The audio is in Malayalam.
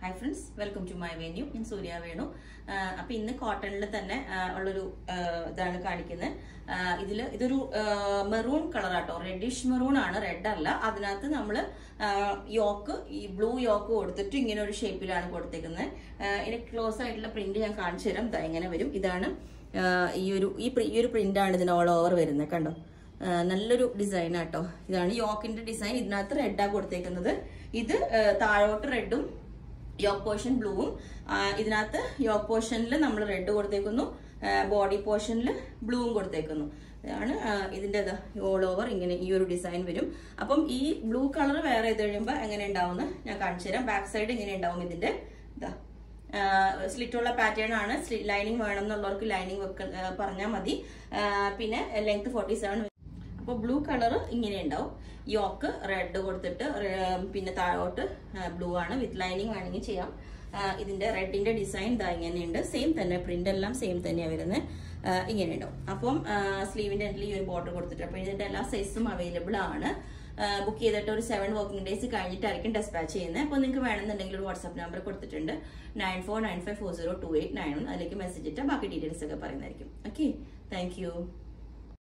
hi friends welcome to my venue ഞാൻ സൂര്യ വേണു ആഹ് അപ്പൊ ഇന്ന് കോട്ടണിൽ തന്നെ ആഹ് ഉള്ളൊരു ആഹ് ഇതാണ് കാണിക്കുന്നത് ആഹ് ഇതില് ഇതൊരു മെറൂൺ കളറാട്ടോ റെഡിഷ് മെറൂൺ ആണ് റെഡ് അല്ല അതിനകത്ത് നമ്മൾ യോക്ക് ഈ ബ്ലൂ യോക്ക് കൊടുത്തിട്ട് ഇങ്ങനെ ഒരു ഷേപ്പിലാണ് കൊടുത്തേക്കുന്നത് ആഹ് ഇതിന് ക്ലോസ് ആയിട്ടുള്ള പ്രിന്റ് ഞാൻ കാണിച്ചു തരാം ഇതാ ഇങ്ങനെ വരും ഇതാണ് ആഹ് ഈ ഒരു ഈ പ്രി- ഈ ഒരു പ്രിന്റ് ആണ് ഇതിന് ഓൾ ഓവർ വരുന്നത് കണ്ടോ ആ, നല്ലൊരു ഡിസൈൻ ആട്ടോ ഇതാണ് യോക്കിന്റെ ഡിസൈൻ ഇതിനകത്ത് റെഡാ കൊടുത്തേക്കുന്നത് ഇത് ആ, താഴോട്ട് റെഡും യോക്ക് പോർഷൻ ബ്ലൂവും ഇതിനകത്ത് യോക്ക് പോർഷനിൽ നമ്മൾ റെഡ് കൊടുത്തേക്കുന്നു ബോഡി പോർഷനിൽ ബ്ലൂവും കൊടുത്തേക്കുന്നു ഇതാണ് ആ, ഇതിന്റെ ഓൾ ഓവർ ഇങ്ങനെ ഈ ഒരു ഡിസൈൻ വരും അപ്പം ഈ ബ്ലൂ കളർ വേറെ ഇത് കഴിയുമ്പോൾ എങ്ങനെ ഉണ്ടാവും ഞാൻ കാണിച്ചു തരാം ബാക്ക് സൈഡ് ഇങ്ങനെ ഉണ്ടാവും ഇതിന്റെ ഇതാ സ്ലിറ്റുള്ള പാറ്റേൺ ആണ് ലൈനിങ് വേണം എന്നുള്ളവർക്ക് ലൈനിങ് വെക്ക പറഞ്ഞാൽ മതി ആ, പിന്നെ ലെങ്ത് ഫോർട്ടി സെവൻ അപ്പോൾ ബ്ലൂ കളർ ഇങ്ങനെ ഉണ്ടാവും യോക്ക് റെഡ് കൊടുത്തിട്ട് റെ- പിന്നെ താഴോട്ട് ബ്ലൂ ആണ് വിത്ത് ലൈനിങ് വേണമെങ്കിൽ ചെയ്യാം ആ, ഇതിന്റെ റെഡിന്റെ ഡിസൈൻ ഇതാ ഇങ്ങനെയുണ്ട് സെയിം തന്നെ പ്രിന്റ് എല്ലാം സെയിം തന്നെയാണ് വരുന്നത് ഇങ്ങനെ ഉണ്ടാവും അപ്പം സ്ലീവിന്റെ എൻഡിൽ ഈ ഒരു ബോർഡർ കൊടുത്തിട്ട് അപ്പോൾ ഇതിന്റെ എല്ലാ സൈസും അവൈലബിൾ ആണ് ബുക്ക് ചെയ്തിട്ട് ഒരു സെവൻ വർക്കിംഗ് ഡേയ്സ് കഴിഞ്ഞിട്ടായിരിക്കും ഡെസ്പാച്ച് ചെയ്യുന്നത് അപ്പോൾ നിങ്ങൾക്ക് വേണമെന്നുണ്ടെങ്കിൽ ഒരു വാട്സ്ആപ്പ് നമ്പർ കൊടുത്തിട്ടുണ്ട് nine four nine five four zero two eight nine one അതിലേക്ക് മെസ്സേജ് ഇട്ടാൽ ബാക്കി ഡീറ്റെയിൽസ് ഒക്കെ പറയുന്നതായിരിക്കും ഓക്കെ താങ്ക് യു